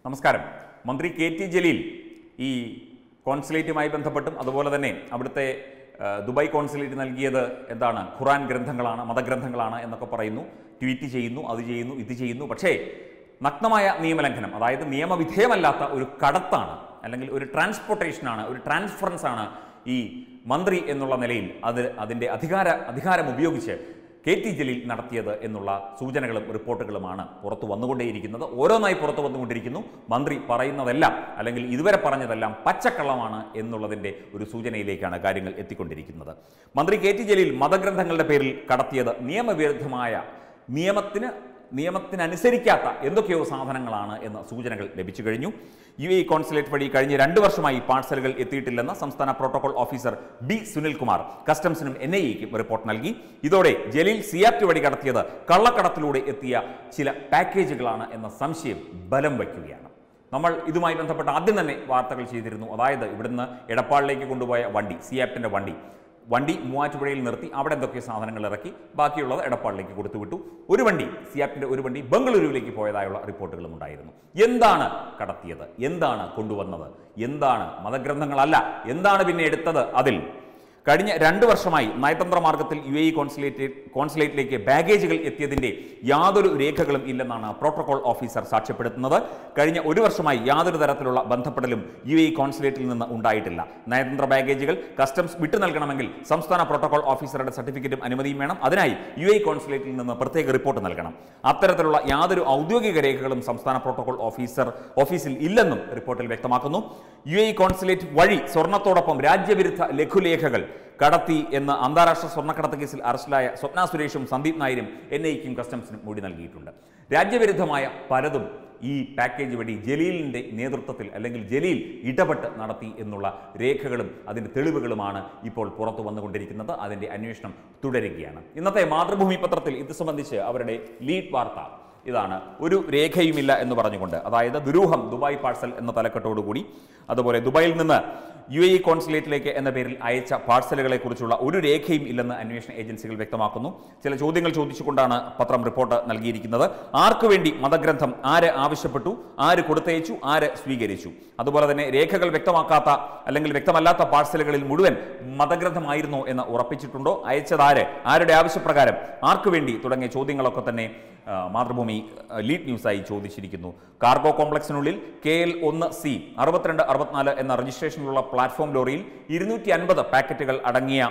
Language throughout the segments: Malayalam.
നമസ്കാരം മന്ത്രി കെ ടി ജലീൽ ഈ കോൺസുലേറ്റുമായി ബന്ധപ്പെട്ടും അതുപോലെ തന്നെ അവിടുത്തെ ആ, ദുബായ് കോൺസുലേറ്റ് നൽകിയത് എന്താണ് ഖുറാൻ ഗ്രന്ഥങ്ങളാണ് മതഗ്രന്ഥങ്ങളാണ് എന്നൊക്കെ പറയുന്നു ട്വീറ്റ് ചെയ്യുന്നു അത് ചെയ്യുന്നു ഇത് ചെയ്യുന്നു പക്ഷേ നഗ്നമായ നിയമലംഘനം അതായത് നിയമവിധേയമല്ലാത്ത ഒരു കടത്താണ് അല്ലെങ്കിൽ ഒരു ട്രാൻസ്പോർട്ടേഷനാണ് ഒരു ട്രാൻസ്ഫറൻസ് ആണ് ഈ മന്ത്രി എന്നുള്ള നിലയിൽ അത് അതിൻ്റെ അധികാര അധികാരം ഉപയോഗിച്ച് കെ ടി ജലീൽ നടത്തിയത് എന്നുള്ള സൂചനകളും റിപ്പോർട്ടുകളുമാണ് പുറത്തു വന്നുകൊണ്ടേയിരിക്കുന്നത് ഓരോന്നായി പുറത്തു വന്നുകൊണ്ടിരിക്കുന്നു മന്ത്രി പറയുന്നതെല്ലാം അല്ലെങ്കിൽ ഇതുവരെ പറഞ്ഞതെല്ലാം പച്ചക്കള്ളമാണ് എന്നുള്ളതിൻ്റെ ഒരു സൂചനയിലേക്കാണ് കാര്യങ്ങൾ എത്തിക്കൊണ്ടിരിക്കുന്നത് മന്ത്രി കെ ടി ജലീൽ മതഗ്രന്ഥങ്ങളുടെ പേരിൽ കടത്തിയത് നിയമവിരുദ്ധമായ നിയമത്തിന് നിയമത്തിനനുസരിക്കാത്ത എന്തൊക്കെയോ സാധനങ്ങളാണ് എന്ന സൂചനകൾ ലഭിച്ചു കഴിഞ്ഞു യു എ കോൺസുലേറ്റ് വഴി കഴിഞ്ഞ രണ്ട് വർഷമായി പാഴ്സലുകൾ എത്തിയിട്ടില്ലെന്ന് സംസ്ഥാന പ്രോട്ടോകോൾ ഓഫീസർ ബി സുനിൽകുമാർ കസ്റ്റംസിനും എൻ ഐ എക്കും റിപ്പോർട്ട് നൽകി ഇതോടെ ജലീൽ സിയാറ്റ് വഴി കടത്തിയത് കള്ളക്കടത്തിലൂടെ എത്തിയ ചില പാക്കേജുകളാണ് എന്ന സംശയം ബലം വയ്ക്കുകയാണ് നമ്മൾ ഇതുമായി ബന്ധപ്പെട്ട ആദ്യം തന്നെ വാർത്തകൾ ചെയ്തിരുന്നു അതായത് ഇവിടുന്ന് എടപ്പാളിലേക്ക് കൊണ്ടുപോയ വണ്ടി സിയാപ്റ്റിൻ്റെ വണ്ടി വണ്ടി മൂവാറ്റുപുഴയിൽ നിർത്തി അവിടെ എന്തൊക്കെ സാധനങ്ങൾ ഇറക്കി ബാക്കിയുള്ളത് എടപ്പാളിലേക്ക് കൊടുത്തു വിട്ടു ഒരു വണ്ടി സിയാപ്പിന്റെ ഒരു വണ്ടി ബംഗളൂരുവിലേക്ക് പോയതായുള്ള റിപ്പോർട്ടുകളും ഉണ്ടായിരുന്നു എന്താണ് കടത്തിയത് എന്താണ് കൊണ്ടുവന്നത് എന്താണ് മതഗ്രന്ഥങ്ങളല്ല എന്താണ് പിന്നെ എടുത്തത് അതിൽ കഴിഞ്ഞ രണ്ട് വർഷമായി നയതന്ത്ര മാർഗത്തിൽ യു എ ഇ കോൺസുലേറ്റ് കോൺസുലേറ്റിലേക്ക് ബാഗേജുകൾ എത്തിയതിന്റെ യാതൊരു രേഖകളും ഇല്ലെന്നാണ് പ്രോട്ടോകോൾ ഓഫീസർ സാക്ഷ്യപ്പെടുത്തുന്നത് കഴിഞ്ഞ ഒരു വർഷമായി യാതൊരു തരത്തിലുള്ള ബന്ധപ്പെടലും യു എ ഇ കോൺസുലേറ്റിൽ നിന്ന് ഉണ്ടായിട്ടില്ല നയതന്ത്ര ബാഗേജുകൾ കസ്റ്റംസ് വിട്ടു നൽകണമെങ്കിൽ സംസ്ഥാന പ്രോട്ടോകോൾ ഓഫീസറുടെ സർട്ടിഫിക്കറ്റും അനുമതിയും വേണം അതിനായി യു എ ഇ കോൺസുലേറ്റിൽ നിന്ന് പ്രത്യേക റിപ്പോർട്ട് നൽകണം അത്തരത്തിലുള്ള യാതൊരു ഔദ്യോഗിക രേഖകളും സംസ്ഥാന പ്രോട്ടോകോൾ ഓഫീസർ ഓഫീസിൽ ഇല്ലെന്നും റിപ്പോർട്ടിൽ വ്യക്തമാക്കുന്നു യു എ ഇ കോൺസുലേറ്റ് വഴി സ്വർണത്തോടൊപ്പം രാജ്യവിരുദ്ധ ലഘുലേഖകൾ കടത്തി എന്ന് അന്താരാഷ്ട്ര സ്വർണ്ണക്കടത്ത് കേസിൽ അറസ്റ്റിലായ സ്വപ്ന സുരേഷും സന്ദീപ് നായരും എൻ ഐക്കും കസ്റ്റംസിനും മൊഴി നൽകിയിട്ടുണ്ട് രാജ്യവിരുദ്ധമായ പലതും ഈ പാക്കേജ് വഴി ജലീലിന്റെ നേതൃത്വത്തിൽ അല്ലെങ്കിൽ ജലീൽ ഇടപെട്ട് നടത്തി എന്നുള്ള രേഖകളും അതിന്റെ തെളിവുകളുമാണ് ഇപ്പോൾ പുറത്തു വന്നുകൊണ്ടിരിക്കുന്നത് അതിന്റെ അന്വേഷണം തുടരുകയാണ് ഇന്നത്തെ മാതൃഭൂമി പത്രത്തിൽ ഇത് സംബന്ധിച്ച് അവരുടെ ലീഡ് വാർത്ത ഇതാണ് ഒരു രേഖയുമില്ല എന്ന് പറഞ്ഞുകൊണ്ട് അതായത് ദുരൂഹം ദുബായ് പാഴ്സൽ എന്ന തലക്കെട്ടോടുകൂടി അതുപോലെ ദുബായിൽ നിന്ന് യു എ ഇ കോൺസുലേറ്റിലേക്ക് എന്ന പേരിൽ അയച്ച പാഴ്സലുകളെ കുറിച്ചുള്ള ഒരു രേഖയും ഇല്ലെന്ന് അന്വേഷണ ഏജൻസികൾ വ്യക്തമാക്കുന്നു ചില ചോദ്യങ്ങൾ ചോദിച്ചുകൊണ്ടാണ് പത്രം റിപ്പോർട്ട് നൽകിയിരിക്കുന്നത് ആർക്കു വേണ്ടി മതഗ്രന്ഥം ആര് ആവശ്യപ്പെട്ടു ആര് കൊടുത്തയച്ചു ആര് സ്വീകരിച്ചു അതുപോലെ തന്നെ രേഖകൾ വ്യക്തമാക്കാത്ത അല്ലെങ്കിൽ വ്യക്തമല്ലാത്ത പാഴ്സലുകളിൽ മുഴുവൻ മതഗ്രന്ഥമായിരുന്നോ എന്ന് ഉറപ്പിച്ചിട്ടുണ്ടോ അയച്ചതാര് ആരുടെ ആവശ്യപ്രകാരം ആർക്കു വേണ്ടി തുടങ്ങിയ ചോദ്യങ്ങളൊക്കെ തന്നെ ആ, മാതൃഭൂമി ആ, ലീഡ് ന്യൂസായി ചോദിച്ചിരിക്കുന്നു കാർഗോ കോംപ്ലക്സിനുള്ളിൽ കെ എൽ ഒന്ന് സി അറുപത്തിരണ്ട് അറുപത്തിനാല് എന്ന രജിസ്ട്രേഷനിലുള്ള പ്ലാറ്റ്ഫോം ലോറിയിൽ ഇരുന്നൂറ്റി അൻപത് പാക്കറ്റുകൾ അടങ്ങിയ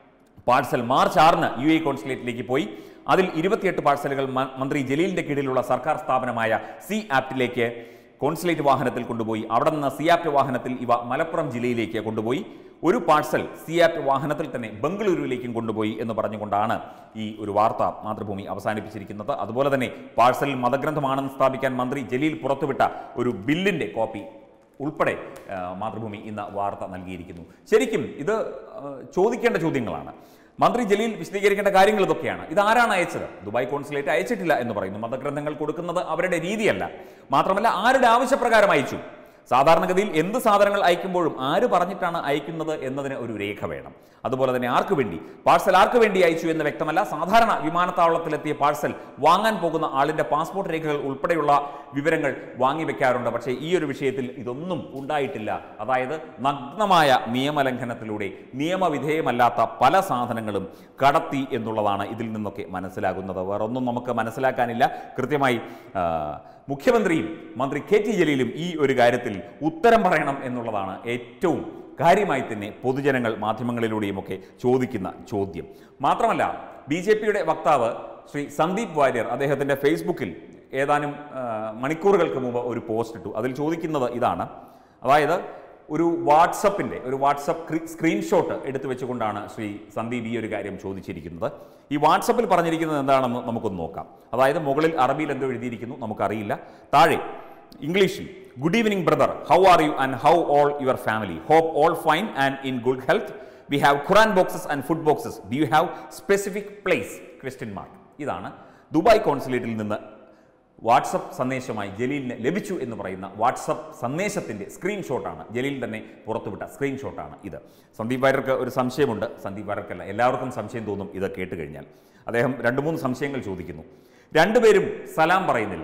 പാഴ്സൽ മാർച്ച് ആറിന് യു എ കോൺസുലേറ്റിലേക്ക് പോയി അതിൽ ഇരുപത്തിയെട്ട് പാഴ്സലുകൾ മ- മന്ത്രി ജലീലിന്റെ കീഴിലുള്ള സർക്കാർ സ്ഥാപനമായ സി ആപ്റ്റിലേക്ക് കോൺസുലേറ്റ് വാഹനത്തിൽ കൊണ്ടുപോയി അവിടെ നിന്ന് സി ആപ്റ്റ് വാഹനത്തിൽ ഇവ മലപ്പുറം ജില്ലയിലേക്ക് കൊണ്ടുപോയി ഒരു പാഴ്സൽ സി ആപ്റ്റ് വാഹനത്തിൽ തന്നെ ബംഗളൂരുവിലേക്കും കൊണ്ടുപോയി എന്ന് പറഞ്ഞുകൊണ്ടാണ് ഈ ഒരു വാർത്ത മാതൃഭൂമി അവസാനിപ്പിച്ചിരിക്കുന്നത് അതുപോലെ തന്നെ പാഴ്സൽ മതഗ്രന്ഥമാണെന്ന് സ്ഥാപിക്കാൻ മന്ത്രി ജലീൽ പുറത്തുവിട്ട ഒരു ബില്ലിന്റെ കോപ്പി ഉൾപ്പെടെ ആ, മാതൃഭൂമി ഇന്ന് വാർത്ത നൽകിയിരിക്കുന്നു ശരിക്കും ഇത് ആ, ചോദിക്കേണ്ട ചോദ്യങ്ങളാണ് മന്ത്രി ജലീൽ വിശദീകരിക്കേണ്ട കാര്യങ്ങൾ ഇതൊക്കെയാണ് ഇത് ആരാണ് അയച്ചത് ദുബായ് കോൺസുലേറ്റ് അയച്ചിട്ടില്ല എന്ന് പറയുന്നു മതഗ്രന്ഥങ്ങൾ കൊടുക്കുന്നത് അവരുടെ രീതിയല്ല മാത്രമല്ല ആരുടെ ആവശ്യപ്രകാരം അയച്ചു സാധാരണഗതിയിൽ എന്ത് സാധനങ്ങൾ അയക്കുമ്പോഴും ആര് പറഞ്ഞിട്ടാണ് അയക്കുന്നത് എന്നതിന് ഒരു രേഖ വേണം അതുപോലെ തന്നെ ആർക്ക് വേണ്ടി പാഴ്സൽ ആർക്ക് വേണ്ടി അയച്ചു എന്ന് വ്യക്തമല്ല സാധാരണ വിമാനത്താവളത്തിലെത്തിയ പാഴ്സൽ വാങ്ങാൻ പോകുന്ന ആളിന്റെ പാസ്പോർട്ട് രേഖകൾ ഉൾപ്പെടെയുള്ള വിവരങ്ങൾ വാങ്ങി വെക്കാറുണ്ട് പക്ഷേ ഈ ഒരു വിഷയത്തിൽ ഇതൊന്നും ഉണ്ടായിട്ടില്ല അതായത് നഗ്നമായ നിയമലംഘനത്തിലൂടെ നിയമവിധേയമല്ലാത്ത പല സാധനങ്ങളും കടത്തി എന്നുള്ളതാണ് ഇതിൽ നിന്നൊക്കെ മനസ്സിലാകുന്നത് വേറൊന്നും നമുക്ക് മനസ്സിലാക്കാനില്ല കൃത്യമായി ആ, മുഖ്യമന്ത്രിയും മന്ത്രി കെ ടി ജലീലും ഈ ഒരു കാര്യത്തിൽ ഉത്തരം പറയണം എന്നുള്ളതാണ് ഏറ്റവും കാര്യമായി തന്നെ പൊതുജനങ്ങൾ മാധ്യമങ്ങളിലൂടെയുമൊക്കെ ചോദിക്കുന്ന ചോദ്യം മാത്രമല്ല ബി ജെ പിയുടെ വക്താവ് ശ്രീ സന്ദീപ് വാര്യർ അദ്ദേഹത്തിൻ്റെ ഫേസ്ബുക്കിൽ ഏതാനും ആ, മണിക്കൂറുകൾക്ക് മുമ്പ് ഒരു പോസ്റ്റ് ഇട്ടു അതിൽ ചോദിക്കുന്നത് ഇതാണ് അതായത് ഒരു വാട്സപ്പിൻ്റെ ഒരു വാട്സപ്പ് സ്ക്രീൻഷോട്ട് എടുത്തു വെച്ചുകൊണ്ടാണ് ശ്രീ സന്ദീപ് ഈ ഒരു കാര്യം ചോദിച്ചിരിക്കുന്നത് ഈ വാട്സപ്പിൽ പറഞ്ഞിരിക്കുന്നത് എന്താണെന്ന് നമുക്കൊന്ന് നോക്കാം അതായത് മുകളിൽ അറബിയിൽ എന്തോ എഴുതിയിരിക്കുന്നു നമുക്കറിയില്ല താഴെ ഇംഗ്ലീഷിൽ good evening brother how are you and how all your family hope all fine and in good health we have Quran boxes and food boxes do you have specific place question mark ഇതാണ് ദുബായ് കോൺസുലേറ്റിൽ നിന്ന് വാട്സപ്പ് സന്ദേശമായി ജലീലിന് ലഭിച്ചു എന്ന് പറയുന്ന വാട്സപ്പ് സന്ദേശത്തിന്റെ സ്ക്രീൻഷോട്ടാണ് ജലീൽ തന്നെ പുറത്തുവിട്ട സ്ക്രീൻഷോട്ടാണ് ഇത് സന്ദീപ് വാര്യർക്ക് ഒരു സംശയമുണ്ട് സന്ദീപ് വാര്യർക്കല്ല എല്ലാവർക്കും സംശയം തോന്നും ഇത് കേട്ട് കഴിഞ്ഞാൽ അദ്ദേഹം രണ്ട് മൂന്ന് സംശയങ്ങൾ ചോദിക്കുന്നു രണ്ടുപേരും സലാം പറയുന്നില്ല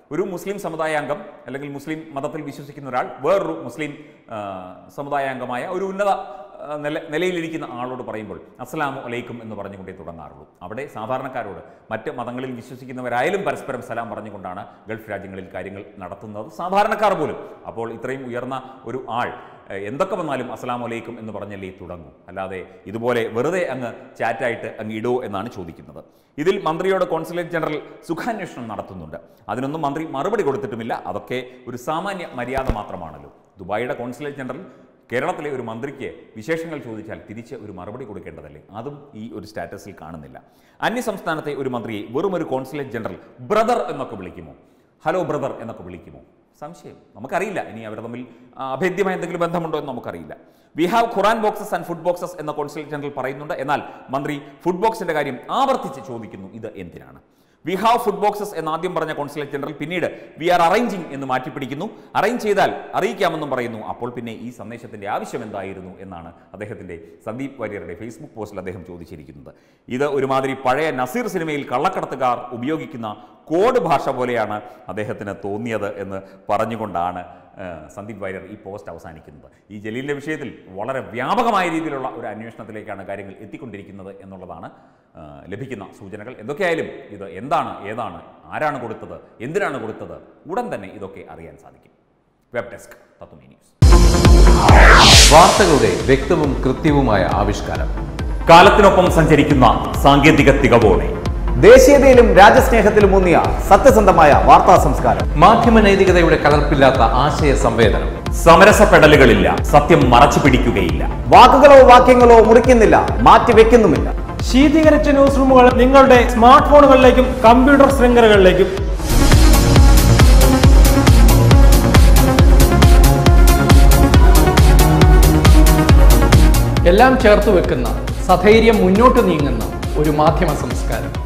ഒരു മുസ്ലിം സമുദായാംഗം അല്ലെങ്കിൽ മുസ്ലിം മതത്തിൽ വിശ്വസിക്കുന്ന ഒരാൾ വേറൊരു മുസ്ലിം ആ, സമുദായാംഗമായ ഒരു ഉന്നത ആ, നില നിലയിലിരിക്കുന്ന ആളോട് പറയുമ്പോൾ അസ്സലാമു അലൈക്കും എന്ന് പറഞ്ഞുകൊണ്ടേ തുടങ്ങാറുള്ളൂ അവിടെ സാധാരണക്കാരോട് മറ്റ് മതങ്ങളിൽ വിശ്വസിക്കുന്നവരായാലും പരസ്പരം സലാം പറഞ്ഞുകൊണ്ടാണ് ഗൾഫ് രാജ്യങ്ങളിൽ കാര്യങ്ങൾ നടത്തുന്നത് സാധാരണക്കാർ പോലും അപ്പോൾ ഇത്രയും ഉയർന്ന ഒരു ആൾ ഏഹ്, എന്തൊക്കെ വന്നാലും അസ്സലാമു അലൈക്കും എന്ന് പറഞ്ഞല്ലേ തുടങ്ങൂ അല്ലാതെ ഇതുപോലെ വെറുതെ അങ്ങ് ചാറ്റായിട്ട് അങ്ങ് ഇടോ എന്നാണ് ചോദിക്കുന്നത് ഇതിൽ മന്ത്രിയോട് കോൺസുലേറ്റ് ജനറൽ സുഖാന്വേഷണം നടത്തുന്നുണ്ട് അതിനൊന്നും മന്ത്രി മറുപടി കൊടുത്തിട്ടുമില്ല അതൊക്കെ ഒരു സാമാന്യ മര്യാദ മാത്രമാണല്ലോ ദുബായിയുടെ കോൺസുലേറ്റ് ജനറൽ കേരളത്തിലെ ഒരു മന്ത്രിക്ക് വിശേഷങ്ങൾ ചോദിച്ചാൽ തിരിച്ച് ഒരു മറുപടി കൊടുക്കേണ്ടതല്ലേ അതും ഈ ഒരു സ്റ്റാറ്റസിൽ കാണുന്നില്ല അന്യസംസ്ഥാനത്തെ ഒരു മന്ത്രിയെ വെറും ഒരു കോൺസുലേറ്റ് ജനറൽ ബ്രദർ എന്നൊക്കെ വിളിക്കുമോ ഹലോ ബ്രദർ എന്നൊക്കെ വിളിക്കുമോ സംശയം നമുക്കറിയില്ല ഇനി അവർ തമ്മിൽ ആ, അഭേദ്യമായ എന്തെങ്കിലും ബന്ധമുണ്ടോ എന്ന് നമുക്കറിയില്ല we have Quran boxes and food boxes എന്ന കോൺസുലേറ്റ് ജനറൽ പറയുന്നുണ്ട് എന്നാൽ മന്ത്രി ഫുഡ് ബോക്സിന്റെ കാര്യം ആവർത്തിച്ച് ചോദിക്കുന്നു ഇത് എന്തിനാണ് വി ഹാവ് ഫുഡ് ബോക്സസ് എന്ന് ആദ്യം പറഞ്ഞ കോൺസുലേറ്റ് ജനറൽ പിന്നീട് വി ആർ അറേഞ്ചിങ് എന്ന് മാറ്റിപ്പിടിക്കുന്നു അറേഞ്ച് ചെയ്താൽ അറിയിക്കാമെന്നും പറയുന്നു അപ്പോൾ പിന്നെ ഈ സന്ദേശത്തിന്റെ ആവശ്യം എന്തായിരുന്നു എന്നാണ് അദ്ദേഹത്തിന്റെ സന്ദീപ് വാര്യരുടെ ഫേസ്ബുക്ക് പോസ്റ്റിൽ അദ്ദേഹം ചോദിച്ചിരിക്കുന്നത് ഇത് ഒരുമാതിരി പഴയ നസീർ സിനിമയിൽ കള്ളക്കടത്തുകാർ ഉപയോഗിക്കുന്ന കോഡ് ഭാഷ പോലെയാണ് അദ്ദേഹത്തിന് തോന്നിയത് എന്ന് പറഞ്ഞുകൊണ്ടാണ് ആ, സന്ദീപ് വാര്യർ ഈ പോസ്റ്റ് അവസാനിക്കുന്നത് ഈ ജലീലിൻ്റെ വിഷയത്തിൽ വളരെ വ്യാപകമായ രീതിയിലുള്ള ഒരു അന്വേഷണത്തിലേക്കാണ് കാര്യങ്ങൾ എത്തിക്കൊണ്ടിരിക്കുന്നത് എന്നുള്ളതാണ് ആ, ലഭിക്കുന്ന സൂചനകൾ എന്തൊക്കെയായാലും ഇത് എന്താണ് ഏതാണ് ആരാണ് കൊടുത്തത് എന്തിനാണ് കൊടുത്തത് ഉടൻ തന്നെ ഇതൊക്കെ അറിയാൻ സാധിക്കും വെബ് ഡെസ്ക് തത്വമേ ന്യൂസ് വാർത്തകളുടെ വ്യക്തവും കൃത്യവുമായ ആവിഷ്കാരം കാലത്തിനൊപ്പം സഞ്ചരിക്കുന്ന സാങ്കേതിക തികവോടെ ദേശീയതയിലും രാജ്യസ്നേഹത്തിലും ഊന്നിയ സത്യസന്ധമായ വാർത്താ സംസ്കാരം മാധ്യമ നൈതികതയുടെ കലർപ്പില്ലാത്ത ആശയ സംവേദനം സമരസപ്പെടലുകളില്ല സത്യം മറച്ചു പിടിക്കുകയില്ല വാക്കുകളോ വാക്യങ്ങളോ മുറിക്കുന്നില്ല മാറ്റിവെക്കുന്നുമില്ല ശീതീകരിച്ച ന്യൂസ് റൂമുകൾ നിങ്ങളുടെ സ്മാർട്ട് ഫോണുകളിലേക്കും കമ്പ്യൂട്ടർ ശൃംഖലകളിലേക്കും എല്ലാം ചേർത്ത് വെക്കുന്ന സധൈര്യം മുന്നോട്ട് നീങ്ങുന്ന ഒരു മാധ്യമ സംസ്കാരം